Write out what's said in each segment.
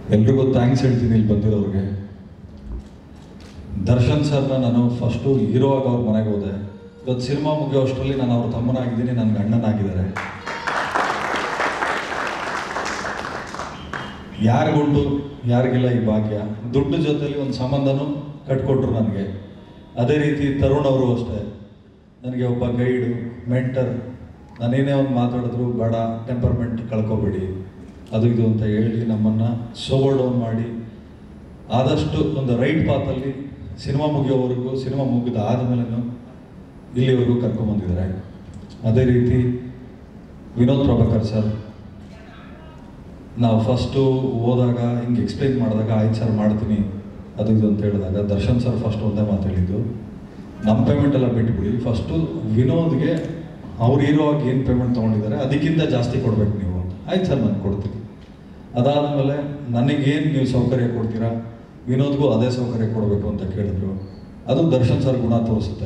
ಎಲ್ರಿಗೂ ಥ್ಯಾಂಕ್ಸ್ ಹೇಳ್ತೀನಿ ಇಲ್ಲಿ ಬಂದಿರೋರಿಗೆ ದರ್ಶನ್ ಸರ್ನ ನಾನು ಫಸ್ಟು ಹೀರೋ ಆಗಿ ಅವ್ರ ಮನೆಗೆ ಹೋದೆ ಇವತ್ತು ಸಿನಿಮಾ ಮುಗಿಯೋ ಅಷ್ಟರಲ್ಲಿ ನಾನು ಅವ್ರ ತಮ್ಮನಾಗಿದ್ದೀನಿ ನನ್ನ ಗಂಡನಾಗಿದ್ದಾರೆ ಯಾರಿಗುಂಟು ಯಾರಿಗಿಲ್ಲ ಈ ಭಾಗ್ಯ ದುಡ್ಡು ಜೊತೆಲಿ ಒಂದು ಸಂಬಂಧನೂ ಕಟ್ಕೊಟ್ರು ನನಗೆ ಅದೇ ರೀತಿ ತರುಣ್ ಅವರು ಅಷ್ಟೇ ನನಗೆ ಒಬ್ಬ ಗೈಡು ಮೆಂಟರ್ ನಾನೇನೇ ಒಂದು ಮಾತಾಡಿದ್ರು ಬೇಡ ಟೆಂಪರ್ಮೆಂಟ್ ಕಳ್ಕೊಬೇಡಿ ಅದು ಇದು ಅಂತ ಹೇಳಿ ನಮ್ಮನ್ನು ಸೋವರ್ ಡೌನ್ ಮಾಡಿ ಆದಷ್ಟು ಒಂದು ರೈಟ್ ಪಾತಲ್ಲಿ ಸಿನಿಮಾ ಮುಗಿಯೋವರೆಗೂ ಸಿನಿಮಾ ಮುಗಿದ ಆದಮೇಲೆನೂ ಇಲ್ಲಿವರೆಗೂ ಕರ್ಕೊಂಬಂದಿದ್ದಾರೆ ಅದೇ ರೀತಿ ವಿನೋದ್ ಪ್ರಭಾಕರ್ ಸರ್ ನಾವು ಫಸ್ಟು ಹೋದಾಗ ಹಿಂಗೆ ಎಕ್ಸ್ಪ್ಲೈನ್ ಮಾಡಿದಾಗ ಆಯ್ತು ಸರ್ ಮಾಡ್ತೀನಿ ಅದು ಇದು ಅಂತ ಹೇಳಿದಾಗ ದರ್ಶನ್ ಸರ್ ಫಸ್ಟ್ ಒಂದೇ ಮಾತು ಹೇಳಿದ್ದು ನಮ್ಮ ಪೇಮೆಂಟ್ ಎಲ್ಲ ಬಿಟ್ಬಿಡಿ ಫಸ್ಟು ವಿನೋದ್ಗೆ ಅವ್ರು ಹೀರೋ ಆಗಿ ಏನು ಪೇಮೆಂಟ್ ತೊಗೊಂಡಿದ್ದಾರೆ ಅದಕ್ಕಿಂತ ಜಾಸ್ತಿ ಕೊಡ್ಬೇಕು ನೀವು ಅಂತ ಆಯ್ತು ಸರ್ ನಾನು ಕೊಡ್ತೀನಿ ಅದಾದಮೇಲೆ ನನಗೇನು ನೀವು ಸೌಕರ್ಯ ಕೊಡ್ತೀರಾ ವಿನೋದ್ಗೂ ಅದೇ ಸೌಕರ್ಯ ಕೊಡಬೇಕು ಅಂತ ಕೇಳಿದ್ರು ಅದು ದರ್ಶನ್ ಸರ್ ಗುಣ ತೋರಿಸುತ್ತೆ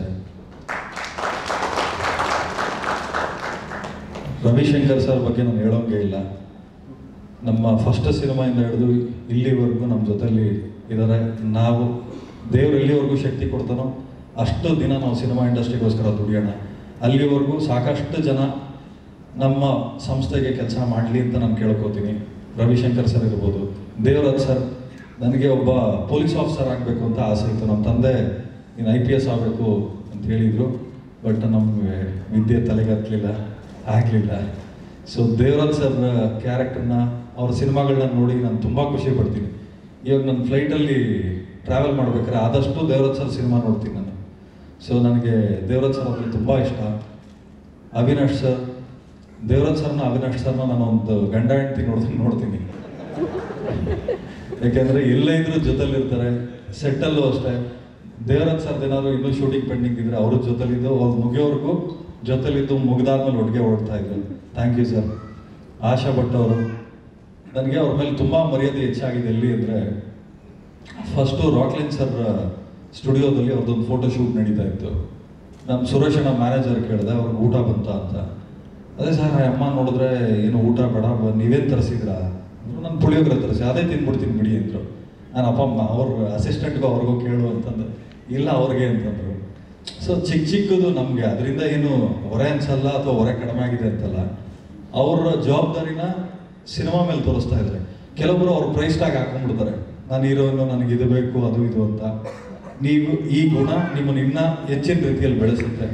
ರವಿಶಂಕರ್ ಸರ್ ಬಗ್ಗೆ ನಾನು ಹೇಳೋಂಗೆ ಇಲ್ಲ ನಮ್ಮ ಫಸ್ಟ್ ಸಿನಿಮಾಯಿಂದ ಹಿಡಿದು ಇಲ್ಲಿವರೆಗೂ ನಮ್ಮ ಜೊತೆಲಿ ಇದ್ದಾರೆ ನಾವು ದೇವ್ರು ಎಲ್ಲಿವರೆಗೂ ಶಕ್ತಿ ಕೊಡ್ತಾನೋ ಅಷ್ಟು ದಿನ ನಾವು ಸಿನಿಮಾ ಇಂಡಸ್ಟ್ರಿಗೋಸ್ಕರ ದುಡಿಯೋಣ ಅಲ್ಲಿವರೆಗೂ ಸಾಕಷ್ಟು ಜನ ನಮ್ಮ ಸಂಸ್ಥೆಗೆ ಕೆಲಸ ಮಾಡಲಿ ಅಂತ ನಾನು ಕೇಳ್ಕೊತೀನಿ ರವಿಶಂಕರ್ ಸರ್ ಇರ್ಬೋದು ದೇವರಾಜ್ ಸರ್ ನನಗೆ ಒಬ್ಬ ಪೊಲೀಸ್ ಆಫೀಸರ್ ಆಗಬೇಕು ಅಂತ ಆಸೆ ಇತ್ತು ನಮ್ಮ ತಂದೆ ನೀನು ಐ ಪಿ ಎಸ್ ಆಗಬೇಕು ಅಂತ ಹೇಳಿದರು ಬಟ್ ನಮಗೆ ವಿದ್ಯೆ ತಲೆಗೆ ಹತ್ತಲಿಲ್ಲ ಆಗಲಿಲ್ಲ ಸೊ ದೇವರಾಜ್ ಸರ್ ಕ್ಯಾರೆಕ್ಟರ್ನ ಅವ್ರ ಸಿನಿಮಾಗಳನ್ನ ನೋಡಿ ನಾನು ತುಂಬ ಖುಷಿ ಪಡ್ತೀನಿ ಇವಾಗ ನಾನು ಫ್ಲೈಟಲ್ಲಿ ಟ್ರಾವೆಲ್ ಮಾಡ್ಬೇಕಾದ್ರೆ ಆದಷ್ಟು ದೇವರಾಜ್ ಸರ್ ಸಿನಿಮಾ ನೋಡ್ತೀನಿ ನಾನು ಸೊ ನನಗೆ ದೇವರಾಜ್ ಸರ್ ಅಂದರೆ ತುಂಬ ಇಷ್ಟ ಅವಿನಾಶ್ ಸರ್ ದೇವರಾಜ್ ಸರ್ನ ಅವಿನಾಶ್ ಸರ್ನ ನಾನು ಒಂದು ಗಂಡ ಹೆಂಡತಿ ನೋಡ್ತೀನಿ ನೋಡ್ತೀನಿ ಯಾಕೆಂದರೆ ಎಲ್ಲೇ ಇದ್ರೂ ಜೊತೆಲಿರ್ತಾರೆ ಸೆಟ್ಟಲ್ಲೂ ಅಷ್ಟೇ ದೇವರಾಜ್ ಸರ್ದು ಏನಾದ್ರು ಇನ್ನೂ ಶೂಟಿಂಗ್ ಪೆಂಡಿಂಗ್ ಇದ್ರೆ ಅವ್ರ ಜೊತೆಲಿದ್ದು ಅವ್ರು ಮುಗಿಯೋವರೆಗೂ ಜೊತೆಲಿದ್ದು ಮುಗಿದಾದ್ಮೇಲೆ ಒಟ್ಟಿಗೆ ಓಡ್ತಾ ಇದ್ರು thank you sir Asha Bhat ಅವರು ನನಗೆ ಅವ್ರ ಮೇಲೆ ತುಂಬ ಮರ್ಯಾದೆ ಹೆಚ್ಚಾಗಿದೆ ಎಲ್ಲಿ ಅಂದರೆ ಫಸ್ಟು ರಾಕ್ಲೈನ್ ಸರ್ ಸ್ಟುಡಿಯೋದಲ್ಲಿ ಅವ್ರದ್ದೊಂದು ಫೋಟೋ ಶೂಟ್ ನಡೀತಾ ಇತ್ತು ನಮ್ಮ ಸುರೇಶನ ಮ್ಯಾನೇಜರ್ ಕೇಳಿದೆ ಅವ್ರಿಗೆ ಊಟ ಬಂತ ಅಂತ ಅದೇ ಸರ್ ಆ ಅಮ್ಮ ನೋಡಿದ್ರೆ ಏನು ಊಟ ಬೇಡ ಬ- ನೀವೇನು ತರಿಸಿದ್ರಾ ನಾನು ಪುಳಿಯೋಗರೆ ತರಿಸಿ ಅದೇ ತಿನ್ಬಿಡ್ತೀನಿ ಬಿಡಿ ಅಂದರು ನಾನು ಅಪ್ಪ ಅಮ್ಮ ಅವ್ರ ಅಸಿಸ್ಟೆಂಟ್ಗೂ ಅವ್ರಿಗೂ ಕೇಳು ಅಂತಂದೆ ಇಲ್ಲ ಅವ್ರಿಗೆ ಅಂತಂದರು ಸೊ ಚಿಕ್ಕ ಚಿಕ್ಕದು ನಮಗೆ ಅದರಿಂದ ಏನು ಹೊರೆ ಅನ್ಸಲ್ಲ ಅಥವಾ ಹೊರೆ ಕಡಿಮೆ ಆಗಿದೆ ಅಂತಲ್ಲ ಅವ್ರ ಜವಾಬ್ದಾರಿನ ಸಿನಿಮಾ ಮೇಲೆ ತೋರಿಸ್ತಾ ಇದ್ದಾರೆ ಕೆಲವೊಬ್ಬರು ಅವ್ರ ಪ್ರೈಸ್ ಟ್ಯಾಗ್ ಹಾಕೊಂಡ್ಬಿಡ್ತಾರೆ ನಾನು ಹೀರೋಯಿನ್ನು ನನಗೆ ಇದು ಬೇಕು ಅದು ಇದು ಅಂತ ನೀವು ಈ ಗುಣ ನಿಮ್ಮನ್ನು ಇನ್ನ ಹೆಚ್ಚಿನ ರೀತಿಯಲ್ಲಿ ಬೆಳೆಸುತ್ತೆ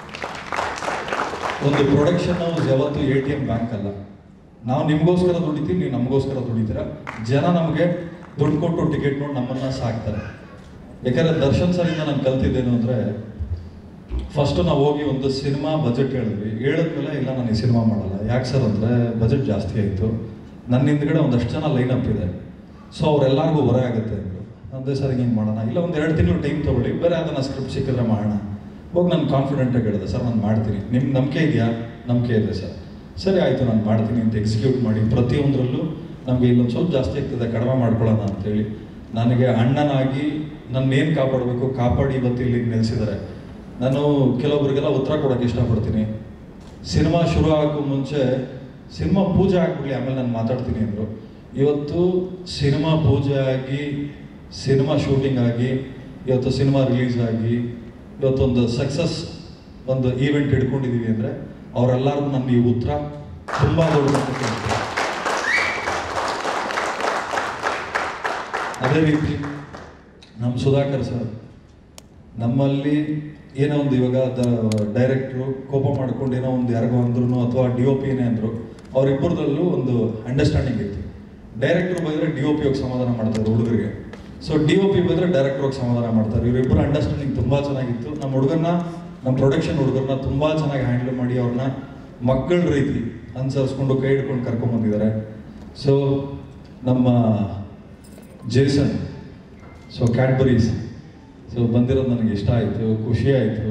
ಒಂದು ಪ್ರೊಡಕ್ಷನ್ ಹೌಸ್ ಯಾವತ್ತು ಎ ಟಿ ಎಂ ಬ್ಯಾಂಕ್ ಅಲ್ಲ ನಾವು ನಿಮಗೋಸ್ಕರ ದುಡಿತೀವಿ ನೀವು ನಮಗೋಸ್ಕರ ದುಡಿತೀರಾ ಜನ ನಮಗೆ ದುಡ್ಡು ಕೊಟ್ಟು ಟಿಕೆಟ್ ನೋಡಿ ನಮ್ಮನ್ನ ಸಾಕ್ತಾರೆ ಯಾಕಂದ್ರೆ ದರ್ಶನ್ ಸರಿಂದ ನಾನು ಕಲ್ತಿದ್ದೇನು ಅಂದರೆ ಫಸ್ಟ್ ನಾವು ಹೋಗಿ ಒಂದು ಸಿನಿಮಾ ಬಜೆಟ್ ಹೇಳಿದ್ವಿ ಹೇಳಿದ್ಮೇಲೆ ಇಲ್ಲ ನಾನು ಈ ಸಿನಿಮಾ ಮಾಡಲ್ಲ ಯಾಕೆ ಸರ್ ಅಂದರೆ ಬಜೆಟ್ ಜಾಸ್ತಿ ಆಯಿತು ನನ್ನ ಹಿಂದ್ಗಡೆ ಒಂದಷ್ಟು ಜನ ಲೈನ್ ಅಪ್ ಇದೆ ಸೊ ಅವರೆಲ್ಲರಿಗೂ ಹೊರೆ ಆಗುತ್ತೆ ಅಂದರು ಅಂದೆ ಸರ್ ಹಿಂಗೆ ಮಾಡೋಣ ಇಲ್ಲ ಒಂದು ಎರಡು ತಿಂಗಳು ಟೈಮ್ ತೊಗೊಳ್ಳಿ ಬೇರೆ ಅದನ್ನು ಸ್ಕ್ರಿಪ್ಟ್ ಸಿಕ್ಕಿದ್ರೆ ಮಾಡೋಣ ಹೋಗಿ ನಾನು ಕಾನ್ಫಿಡೆಂಟಾಗಿ ಹೇಳಿದೆ ಸರ್ ನಾನು ಮಾಡ್ತೀನಿ ನಿಮ್ಗೆ ನಂಬಿಕೆ ಇದೆಯಾ ನಂಬಿಕೆ ಇದೆ ಸರ್ ಸರಿ ಆಯಿತು ನಾನು ಮಾಡ್ತೀನಿ ಅಂತ ಎಕ್ಸಿಕ್ಯೂಟ್ ಮಾಡಿ ಪ್ರತಿಯೊಂದರಲ್ಲೂ ನಮಗೆ ಇಲ್ಲೊಂದು ಸ್ವಲ್ಪ ಜಾಸ್ತಿ ಆಗ್ತದೆ ಕಡಿಮೆ ಮಾಡ್ಕೊಳ್ಳೋಣ ಅಂತೇಳಿ ನನಗೆ ಅಣ್ಣನಾಗಿ ನನ್ನೇನು ಕಾಪಾಡಬೇಕು ಕಾಪಾಡಿ ಇವತ್ತು ಇಲ್ಲಿಗೆ ನಿಲ್ಲಿಸಿದ್ದಾರೆ ನಾನು ಕೆಲವೊಬ್ಬರಿಗೆಲ್ಲ ಉತ್ತರ ಕೊಡೋಕ್ಕೆ ಇಷ್ಟಪಡ್ತೀನಿ ಸಿನಿಮಾ ಶುರು ಆಗೋ ಮುಂಚೆ ಸಿನಿಮಾ ಪೂಜೆ ಆಗ್ಬಿಡ್ಲಿ ಆಮೇಲೆ ನಾನು ಮಾತಾಡ್ತೀನಿ ಅಂದರು ಇವತ್ತು ಸಿನಿಮಾ ಪೂಜೆ ಆಗಿ ಸಿನಿಮಾ ಶೂಟಿಂಗ್ ಆಗಿ ಇವತ್ತು ಸಿನಿಮಾ ರಿಲೀಸ್ ಆಗಿ ಇವತ್ತೊಂದು ಸಕ್ಸಸ್ ಒಂದು ಈವೆಂಟ್ ಹಿಡ್ಕೊಂಡಿದ್ದೀವಿ ಅಂದರೆ ಅವರೆಲ್ಲರಿಗೂ ನನ್ನ ಈ ಉತ್ತರ ತುಂಬ ದೊಡ್ಡ ಮಟ್ಟಕ್ಕೆ ಇದೆ. ಅದೇ ರೀತಿ ನಮ್ಮ ಸುಧಾಕರ್ ಸರ್ ನಮ್ಮಲ್ಲಿ ಏನೋ ಒಂದು ಇವಾಗ ಡೈರೆಕ್ಟ್ರು ಕೋಪ ಮಾಡ್ಕೊಂಡು ಏನೋ ಒಂದು ಯಾರಿಗೋ ಅಂದ್ರು ಅಥವಾ ಡಿ ಒ ಪಿ ಏನೇ ಅಂದರು ಅವರಿಬ್ಬರದಲ್ಲೂ ಒಂದು ಅಂಡರ್ಸ್ಟ್ಯಾಂಡಿಂಗ್ ಇತ್ತು ಡೈರೆಕ್ಟ್ರು ಬೈದ್ರೆ ಡಿ ಒ ಪಿ ಹೋಗಿ ಸಮಾಧಾನ ಮಾಡ್ತಾರೆ ಹುಡುಗರಿಗೆ ಸೊ ಡಿ ಒ ಪಿ ಬೈದ್ರೆ ಡೈರೆಕ್ಟ್ರ್ ಹೋಗಿ ಸಮಾಧಾನ ಮಾಡ್ತಾರೆ ಇವರಿಬ್ಬರು ಅಂಡರ್ಸ್ಟ್ಯಾಂಡಿಂಗ್ ತುಂಬ ಚೆನ್ನಾಗಿತ್ತು ನಮ್ಮ ಹುಡುಗರನ್ನ ನಮ್ಮ ಪ್ರೊಡಕ್ಷನ್ ಹುಡುಗರನ್ನ ತುಂಬ ಚೆನ್ನಾಗಿ ಹ್ಯಾಂಡಲ್ ಮಾಡಿ ಅವ್ರನ್ನ ಮಕ್ಕಳ ರೀತಿ ಅನುಸರಿಸ್ಕೊಂಡು ಕೈ ಹಿಡ್ಕೊಂಡು ಕರ್ಕೊಂಬಂದಿದ್ದಾರೆ ಸೊ ನಮ್ಮ ಜೇಸನ್ ಸೊ ಕ್ಯಾಡ್ಬರೀಸ್ ಸೊ ಬಂದಿರೋದು ನನಗೆ ಇಷ್ಟ ಆಯಿತು ಖುಷಿ ಆಯಿತು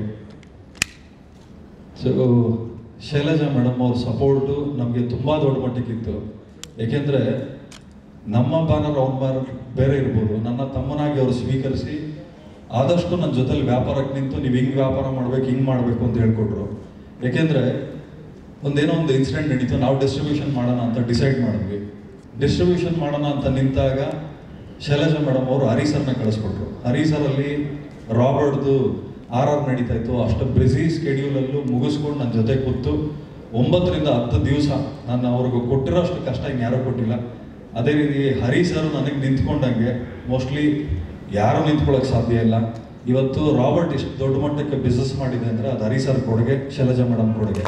ಸೊ ಶೈಲಜಾ ಮೇಡಮ್ ಅವ್ರ ಸಪೋರ್ಟು ನಮಗೆ ತುಂಬ ದೊಡ್ಡ ಮಟ್ಟಕ್ಕಿತ್ತು ಏಕೆಂದರೆ ನಮ್ಮ ಬ್ಯಾನರ್ ಅವ್ರ ಬ್ಯಾನರ್ ಬೇರೆ ಇರ್ಬೋದು ನನ್ನ ತಮ್ಮನಾಗಿ ಅವರು ಸ್ವೀಕರಿಸಿ ಆದಷ್ಟು ನನ್ನ ಜೊತೆಲಿ ವ್ಯಾಪಾರಕ್ಕೆ ನಿಂತು ನೀವು ಹಿಂಗೆ ವ್ಯಾಪಾರ ಮಾಡ್ಬೇಕು ಹಿಂಗೆ ಮಾಡಬೇಕು ಅಂತ ಹೇಳ್ಕೊಟ್ರು ಏಕೆಂದರೆ ಒಂದೇನೋ ಒಂದು ಇನ್ಸಿಡೆಂಟ್ ನಡೀತು ನಾವು ಡಿಸ್ಟ್ರಿಬ್ಯೂಷನ್ ಮಾಡೋಣ ಅಂತ ಡಿಸೈಡ್ ಮಾಡಿದ್ವಿ ಡಿಸ್ಟ್ರಿಬ್ಯೂಷನ್ ಮಾಡೋಣ ಅಂತ ನಿಂತಾಗ ಶೈಲಜಾ ಮೇಡಮ್ ಅವರು ಹರಿಸರ್ನ ಕಳಿಸ್ಕೊಟ್ರು ಹರಿಸರಲ್ಲಿ ರಾಬರ್ಟ್ದು ಆರ್ ಆರ್ ನಡೀತಾ ಇತ್ತು ಅಷ್ಟು ಬ್ಯುಸಿ ಸ್ಕೆಡ್ಯೂಲಲ್ಲೂ ಮುಗಿಸ್ಕೊಂಡು ನನ್ನ ಜೊತೆ ಕೂತು ಒಂಬತ್ತರಿಂದ ಹತ್ತು ದಿವಸ ನಾನು ಅವ್ರಿಗೆ ಕೊಟ್ಟಿರೋಷ್ಟು ಕಷ್ಟ ಇನ್ಯಾರೂ ಕೊಟ್ಟಿಲ್ಲ ಅದೇ ರೀತಿ ಹರಿ ಸರ್ ನನಗೆ ನಿಂತ್ಕೊಂಡಂಗೆ ಮೋಸ್ಟ್ಲಿ ಯಾರೂ ನಿಂತ್ಕೊಳ್ಳೋಕೆ ಸಾಧ್ಯ ಇಲ್ಲ ಇವತ್ತು ರಾಬರ್ಟ್ ಇಷ್ಟು ದೊಡ್ಡ ಮಟ್ಟಕ್ಕೆ ಬಿಸ್ನೆಸ್ ಮಾಡಿದೆ ಅಂದರೆ ಅದು ಹರಿ ಸರ್ ಕೊಡುಗೆ ಶೈಲಜಾ ಮೇಡಮ್ ಕೊಡುಗೆ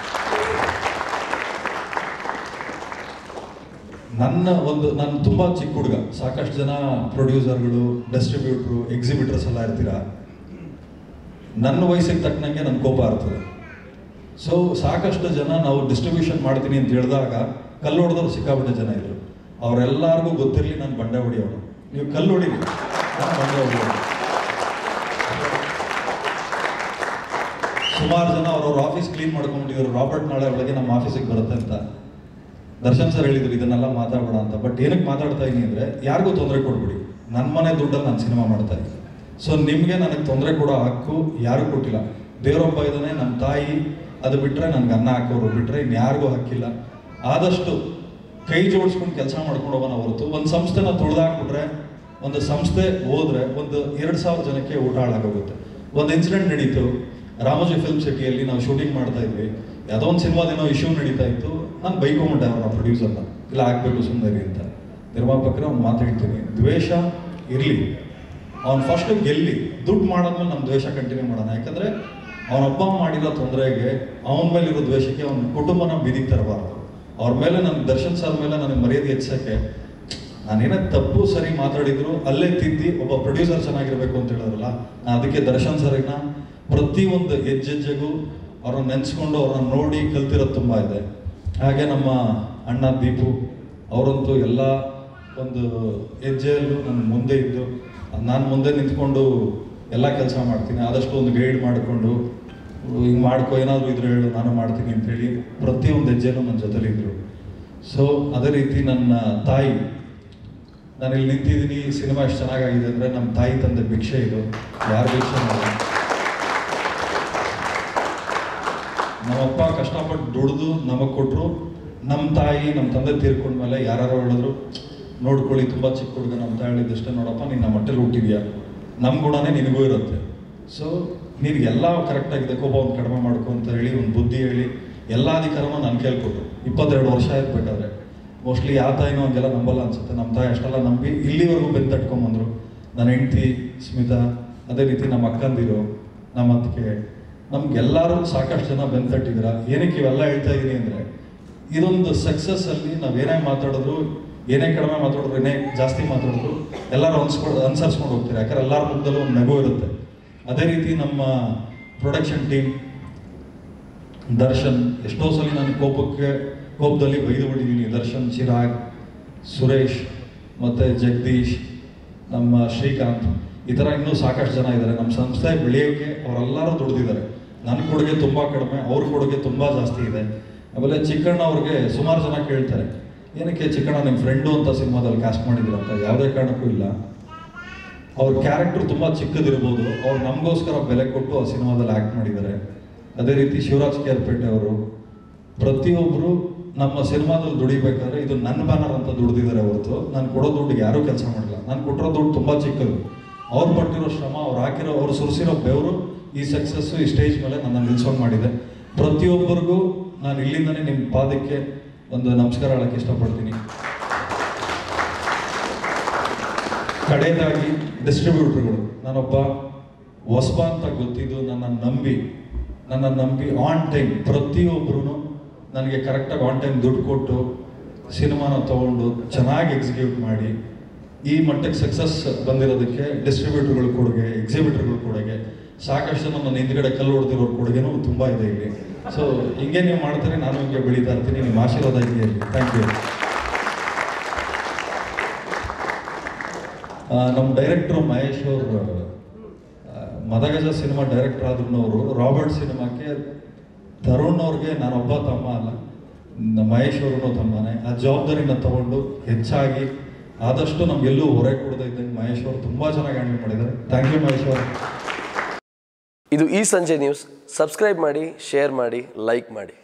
ನನ್ನ ಒಂದು ನಾನು ತುಂಬ ಚಿಕ್ಕ ಹುಡುಗ ಸಾಕಷ್ಟು ಜನ ಪ್ರೊಡ್ಯೂಸರ್ಗಳು ಡಿಸ್ಟ್ರಿಬ್ಯೂಟ್ರು ಎಕ್ಸಿಬಿಟರ್ಸ್ ಎಲ್ಲ ಇರ್ತೀರಾ ನನ್ನ ವಯಸ್ಸಿಗೆ ತಕ್ಕನಂಗೆ ನನ್ನ ಕೋಪ ಇರ್ತದೆ ಸೊ ಸಾಕಷ್ಟು ಜನ ನಾವು ಡಿಸ್ಟ್ರಿಬ್ಯೂಷನ್ ಮಾಡ್ತೀನಿ ಅಂತ ಹೇಳಿದಾಗ ಕಲ್ಲು ಹೊಡೆದವ್ರು ಸಿಕ್ಕಾಪಟ್ಟೆ ಜನ ಇದ್ರು ಅವರೆಲ್ಲರಿಗೂ ಗೊತ್ತಿರಲಿ ನಾನು ಬಂಡೆ ಹೊಡಿಯೋರು ನೀವು ಕಲ್ಲು ಹೊಡಿರಿ ನಾನು ಬಂಡೆ ಹೊಡಿಯೋರು ಸುಮಾರು ಜನ ಅವ್ರವ್ರ ಆಫೀಸ್ ಕ್ಲೀನ್ ಮಾಡ್ಕೊಂಡ್ಬಿಟ್ಟಿದ್ರು ರಾಬರ್ಟ್ ನಾಳೆ ಒಳಗೆ ನಮ್ಮ ಆಫೀಸಿಗೆ ಬರುತ್ತೆ ಅಂತ ದರ್ಶನ್ ಸರ್ ಹೇಳಿದ್ರು ಇದನ್ನೆಲ್ಲ ಮಾತಾಡಬೇಡ ಅಂತ ಬಟ್ ಏನಕ್ಕೆ ಮಾತಾಡ್ತಾ ಇದೀನಿ ಅಂದರೆ ಯಾರಿಗೂ ತೊಂದರೆ ಕೊಡ್ಬಿಡಿ ನನ್ನ ಮನೆ ದುಡ್ಡಲ್ಲಿ ನಾನು ಸಿನಿಮಾ ಮಾಡ್ತಾ ಇದ್ದೀನಿ ಸೊ ನಿಮಗೆ ನನಗೆ ತೊಂದರೆ ಕೊಡೋ ಹಕ್ಕು ಯಾರು ಕೊಟ್ಟಿಲ್ಲ ದೇವರೊಬ್ಬ ಇದ್ದಾನೆ ನಮ್ಮ ತಾಯಿ ಅದು ಬಿಟ್ಟರೆ ನನಗೆ ಅನ್ನ ಹಾಕೋರು ಬಿಟ್ಟರೆ ಇನ್ಯಾರಿಗೂ ಹಕ್ಕಿಲ್ಲ ಆದಷ್ಟು ಕೈ ಜೋಡಿಸ್ಕೊಂಡು ಕೆಲಸ ಮಾಡ್ಕೊಂಡು ಹೋಗೋಣ ಹೊರತು ಒಂದು ಸಂಸ್ಥೆನ ತುಳಿದಾಕ್ಬಿಟ್ರೆ ಒಂದು ಸಂಸ್ಥೆ ಹೋದ್ರೆ ಒಂದು ಎರಡು ಸಾವಿರ ಜನಕ್ಕೆ ಊಟ ಹಾಳಾಗೋಗುತ್ತೆ ಒಂದು ಇನ್ಸಿಡೆಂಟ್ ನಡೀತು ರಾಮೋಜಿ ಫಿಲ್ಮ್ ಸಿಟಿಯಲ್ಲಿ ನಾವು ಶೂಟಿಂಗ್ ಮಾಡ್ತಾ ಇದ್ವಿ ಯಾವುದೋ ಒಂದು ಸಿನಿಮಾದೇನೋ ಇಶ್ಯೂ ನಡೀತಾ ಇತ್ತು ನಾನು ಬೈಕೊಂಬಿಟ್ಟೆ ಅವ್ರನ್ನ ಪ್ರೊಡ್ಯೂಸರ್ನ ಇಲ್ಲ ಆಗ್ಬೇಕು ಸುಂದರಿ ಅಂತ ನಿರ್ಮಾಪಕರ ಒಂದು ಮಾತು ಹೇಳ್ತೀನಿ ದ್ವೇಷ ಇರಲಿ ಅವ್ನು ಫಸ್ಟ್ ಗೆಲ್ಲಿ ದುಡ್ಡು ಮಾಡಾದ್ಮೇಲೆ ನಮ್ಮ ದ್ವೇಷ ಕಂಟಿನ್ಯೂ ಮಾಡೋಣ ಯಾಕಂದ್ರೆ ಅವನೊಬ್ಬ ಮಾಡಿರೋ ತೊಂದರೆಗೆ ಅವನ ಮೇಲೆ ಇರೋ ದ್ವೇಷಕ್ಕೆ ಅವನ ಕುಟುಂಬನ ಬೀದಿಗೆ ತರಬಾರ್ದು ಅವ್ರ ಮೇಲೆ ನನ್ನ ದರ್ಶನ್ ಸರ್ ಮೇಲೆ ನನಗೆ ಮರ್ಯಾದೆ ಹೆಚ್ಚಕ್ಕೆ ನಾನೇನೇ ತಪ್ಪು ಸರಿ ಮಾತಾಡಿದ್ರು ಅಲ್ಲೇ ತಿದ್ದಿ ಒಬ್ಬ ಪ್ರೊಡ್ಯೂಸರ್ ಚೆನ್ನಾಗಿರ್ಬೇಕು ಅಂತ ಹೇಳಿದ್ರಲ್ಲ ನಾನು ಅದಕ್ಕೆ ದರ್ಶನ್ ಸರ್ನ ಪ್ರತಿಯೊಂದು ಹೆಜ್ಜೆಜ್ಜೆಗೂ ಅವ್ರನ್ನ ನೆನೆಸ್ಕೊಂಡು ಅವ್ರನ್ನ ನೋಡಿ ಕಲ್ತಿರೋದು ತುಂಬ ಇದೆ ಹಾಗೆ ನಮ್ಮ ಅಣ್ಣ ದೀಪು ಅವರಂತೂ ಎಲ್ಲ ಒಂದು ಹೆಜ್ಜೆಯಲ್ಲೂ ನನ್ನ ಮುಂದೆ ಇದ್ದು ನಾನು ಮುಂದೆ ನಿಂತ್ಕೊಂಡು ಎಲ್ಲ ಕೆಲಸ ಮಾಡ್ತೀನಿ ಆದಷ್ಟು ಒಂದು ಗೈಡ್ ಮಾಡಿಕೊಂಡು ಹಿಂಗೆ ಮಾಡ್ಕೊ ಏನಾದರೂ ಇದ್ರೆ ಹೇಳು ನಾನು ಮಾಡ್ತೀನಿ ಅಂತೇಳಿ ಪ್ರತಿಯೊಂದು ಹೆಜ್ಜೆನೂ ನನ್ನ ಜೊತೆಲಿ ಇದ್ರು ಸೊ ಅದೇ ರೀತಿ ನನ್ನ ತಾಯಿ ನಾನು ಇಲ್ಲಿ ನಿಂತಿದ್ದೀನಿ ಸಿನಿಮಾ ಎಷ್ಟು ಚೆನ್ನಾಗಾಗಿದೆ ಅಂದರೆ ನಮ್ಮ ತಾಯಿ ತಂದೆ ಭಿಕ್ಷೆ ಇದು ಯಾರು ಭಿಕ್ಷೆ ಮಾಡಲ್ಲ ನಮ್ಮಪ್ಪ ಕಷ್ಟಪಟ್ಟು ದುಡ್ದು ನಮಗೆ ಕೊಟ್ಟರು ನಮ್ಮ ತಾಯಿ ನಮ್ಮ ತಂದೆ ತೀರ್ಕೊಂಡ್ಮೇಲೆ ಯಾರು ಹೇಳಿದ್ರು ನೋಡ್ಕೊಳ್ಳಿ ತುಂಬ ಚಿಕ್ಕ ಹುಡುಗ ನಮ್ಮ ತಾಯಿ ಹೇಳಿದ್ದಷ್ಟೇ ನೋಡಪ್ಪ ನೀನು ನಮ್ಮ ಹೊಟ್ಟೆಲಿ ಹುಟ್ಟಿದ್ಯಾ ನಮ್ಮ ಗುಣನೇ ನಿನಗೂ ಇರುತ್ತೆ ಸೊ ನಿನಗೆಲ್ಲ ಕರೆಕ್ಟಾಗಿದೆ ಕೋಪ ಒಂದು ಕಡಿಮೆ ಮಾಡ್ಕೊ ಅಂತ ಹೇಳಿ ಒಂದು ಬುದ್ಧಿ ಹೇಳಿ ಎಲ್ಲ ಅಧಿಕಾರನೂ ನಾನು ಕೇಳ್ಕೊಟ್ರು ಇಪ್ಪತ್ತೆರಡು ವರ್ಷ ಇರ್ಬೇಕಾದ್ರೆ ಮೋಸ್ಟ್ಲಿ ಯಾವ ತಾಯಿನೂ ಹಂಗೆಲ್ಲ ನಂಬಲ್ಲ ಅನ್ಸುತ್ತೆ ನಮ್ಮ ತಾಯಿ ಅಷ್ಟೆಲ್ಲ ನಂಬಿ ಇಲ್ಲಿವರೆಗೂ ಬೆನ್ನು ತಟ್ಕೊಂಬಂದ್ರು ನನ್ನ ಹೆಂಡತಿ ಸ್ಮಿತಾ ಅದೇ ರೀತಿ ನಮ್ಮ ಅಕ್ಕಂದಿರು ನಮ್ಮ ಅದಕ್ಕೆ ನಮ್ಗೆಲ್ಲರೂ ಸಾಕಷ್ಟು ಜನ ಬೆನ್ನು ತಟ್ಟಿದ್ದೀರ ಏನಕ್ಕೆ ಇವೆಲ್ಲ ಹೇಳ್ತಾ ಇದ್ದೀನಿ ಅಂದರೆ ಇದೊಂದು ಸಕ್ಸಸ್ ಅಲ್ಲಿ ನಾವು ಏನೇ ಮಾತಾಡಿದ್ರು ಏನೇ ಕಡಿಮೆ ಮಾತಾಡಿದ್ರು ಏನೇ ಜಾಸ್ತಿ ಮಾತಾಡಿದ್ರು ಎಲ್ಲರೂ ಅನ್ಸ್ಕೊಂಡು ಅನುಸರಿಸ್ಕೊಂಡು ಹೋಗ್ತಾರೆ ಯಾಕಂದ್ರೆ ಎಲ್ಲರ ಮುಖದಲ್ಲೂ ಒಂದು ನಗು ಇರುತ್ತೆ ಅದೇ ರೀತಿ ನಮ್ಮ ಪ್ರೊಡಕ್ಷನ್ ಟೀಮ್ ದರ್ಶನ್ ಎಷ್ಟೋ ಸಲ ನಾನು ಕೋಪಕ್ಕೆ ಕೋಪದಲ್ಲಿ ಬೈದು ಬಿಟ್ಟಿದ್ದೀನಿ ದರ್ಶನ್ ಚಿರಾಗ್ ಸುರೇಶ್ ಮತ್ತು ಜಗದೀಶ್ ನಮ್ಮ ಶ್ರೀಕಾಂತ್ ಈ ಥರ ಇನ್ನೂ ಸಾಕಷ್ಟು ಜನ ಇದ್ದಾರೆ ನಮ್ಮ ಸಂಸ್ಥೆ ಬೆಳೆಯೋಕ್ಕೆ ಅವರೆಲ್ಲರೂ ದುಡ್ದಿದ್ದಾರೆ ನನ್ನ ಕೊಡುಗೆ ತುಂಬ ಕಡಿಮೆ ಅವ್ರ ಕೊಡುಗೆ ತುಂಬ ಜಾಸ್ತಿ ಇದೆ ಆಮೇಲೆ ಚಿಕ್ಕಣ್ಣ ಅವ್ರಿಗೆ ಸುಮಾರು ಜನ ಕೇಳ್ತಾರೆ ಏನಕ್ಕೆ ಚಿಕ್ಕಣ್ಣ ನಿಮ್ಮ ಫ್ರೆಂಡು ಅಂತ ಸಿನಿಮಾದಲ್ಲಿ ಕಾಸ್ಟ್ ಮಾಡಿದ್ರು ಅಂತ ಯಾವುದೇ ಕಾರಣಕ್ಕೂ ಇಲ್ಲ ಅವ್ರ ಕ್ಯಾರೆಕ್ಟರ್ ತುಂಬ ಚಿಕ್ಕದಿರ್ಬೋದು ಅವ್ರು ನಮಗೋಸ್ಕರ ಬೆಲೆ ಕೊಟ್ಟು ಆ ಸಿನಿಮಾದಲ್ಲಿ ಆ್ಯಕ್ಟ್ ಮಾಡಿದ್ದಾರೆ ಅದೇ ರೀತಿ ಶಿವರಾಜ್ ಕೇರ್ಪೇಟೆ ಅವರು ಪ್ರತಿಯೊಬ್ಬರು ನಮ್ಮ ಸಿನಿಮಾದಲ್ಲಿ ದುಡಿಬೇಕಾದ್ರೆ ಇದು ನನ್ನ ಬ್ಯಾನರ್ ಅಂತ ದುಡ್ದಿದ್ದಾರೆ ಹೊರತು ನಾನು ಕೊಡೋ ದುಡ್ಡಿಗೆ ಯಾರೂ ಕೆಲಸ ಮಾಡಿಲ್ಲ ನಾನು ಕೊಟ್ಟಿರೋ ದುಡ್ಡು ತುಂಬ ಚಿಕ್ಕದು ಅವ್ರು ಪಟ್ಟಿರೋ ಶ್ರಮ ಅವ್ರು ಹಾಕಿರೋ ಅವ್ರು ಸುರಿಸಿರೋ ಬೆವರು ಈ ಸಕ್ಸಸ್ಸು ಈ ಸ್ಟೇಜ್ ಮೇಲೆ ನನ್ನ ನಿಲ್ಸೋಂಗ್ ಮಾಡಿದೆ ಪ್ರತಿಯೊಬ್ಬರಿಗೂ ನಾನು ಇಲ್ಲಿಂದನೇ ನಿಮ್ಮ ಪಾದಕ್ಕೆ ಒಂದು ನಮಸ್ಕಾರ ಹೇಳಕ್ಕೆ ಇಷ್ಟಪಡ್ತೀನಿ ಕಡೆಯದಾಗಿ ಡಿಸ್ಟ್ರಿಬ್ಯೂಟರ್ಗಳು ನಾನೊಬ್ಬ ಹೊಸಬ ಅಂತ ಗೊತ್ತಿದ್ದು ನನ್ನ ನಂಬಿ ನನ್ನ ನಂಬಿ ಆನ್ ಟೈಮ್ ಪ್ರತಿಯೊಬ್ಬರು ನನಗೆ ಕರೆಕ್ಟಾಗಿ ಆನ್ ಟೈಮ್ ದುಡ್ಡು ಕೊಟ್ಟು ಸಿನಿಮಾನ ತಗೊಂಡು ಚೆನ್ನಾಗಿ ಎಕ್ಸಿಕ್ಯೂಟ್ ಮಾಡಿ ಈ ಮಟ್ಟಕ್ಕೆ ಸಕ್ಸಸ್ ಬಂದಿರೋದಕ್ಕೆ ಡಿಸ್ಟ್ರಿಬ್ಯೂಟರ್ಗಳ ಕೊಡುಗೆ ಎಕ್ಸಿಬಿಟರ್ಗಳ ಕೊಡುಗೆ ಸಾಕಷ್ಟು ಜನ ನನ್ನ ಹಿಂದ್ಗಡೆ ಕಲ್ಲು ಹೊಡೆದಿರೋ ಕೊಡುಗೆನೂ ತುಂಬ ಇದೆ ಇಲ್ಲಿ ಸೊ ಹಿಂಗೆ ನೀವು ಮಾಡ್ತಾರೆ ನಾನು ಹಿಂಗೆ ಬೆಳೀತಾ ಇರ್ತೀನಿ ನಿಮ್ಮ ಆಶೀರ್ವಾದ ಇದೆಯಾ ಥ್ಯಾಂಕ್ ಯು ನಮ್ಮ ಡೈರೆಕ್ಟ್ರು ಮಹೇಶ್ ಅವರು ಮದಗಜ ಸಿನಿಮಾ ಡೈರೆಕ್ಟರ್ ಆದ್ರೂ ಅವರು ರಾಬರ್ಟ್ ಸಿನಿಮಾಕ್ಕೆ ತರುಣ್ ಅವ್ರಿಗೆ ನಾನೊಬ್ಬ ತಮ್ಮ ಅಲ್ಲ ನಮ್ಮ ಮಹೇಶ್ ಅವ್ರೂ ತಮ್ಮನೇ ಆ ಜವಾಬ್ದಾರಿನ ತಗೊಂಡು ಹೆಚ್ಚಾಗಿ ಆದಷ್ಟು ನಮ್ಗೆಲ್ಲೂ ಹೊರೆ ಕೊಡದೇ ಇದ್ದಂಗೆ ಮಹೇಶ್ ಅವರು ತುಂಬ ಚೆನ್ನಾಗಿ ಹ್ಯಾಂಡಲ್ ಮಾಡಿದ್ದಾರೆ ಥ್ಯಾಂಕ್ ಯು ಮಹೇಶ್ ಅವರು ಇದು ಈ ಸಂಜೆ ನ್ಯೂಸ್ ಸಬ್ಸ್ಕ್ರೈಬ್ ಮಾಡಿ ಶೇರ್ ಮಾಡಿ ಲೈಕ್ ಮಾಡಿ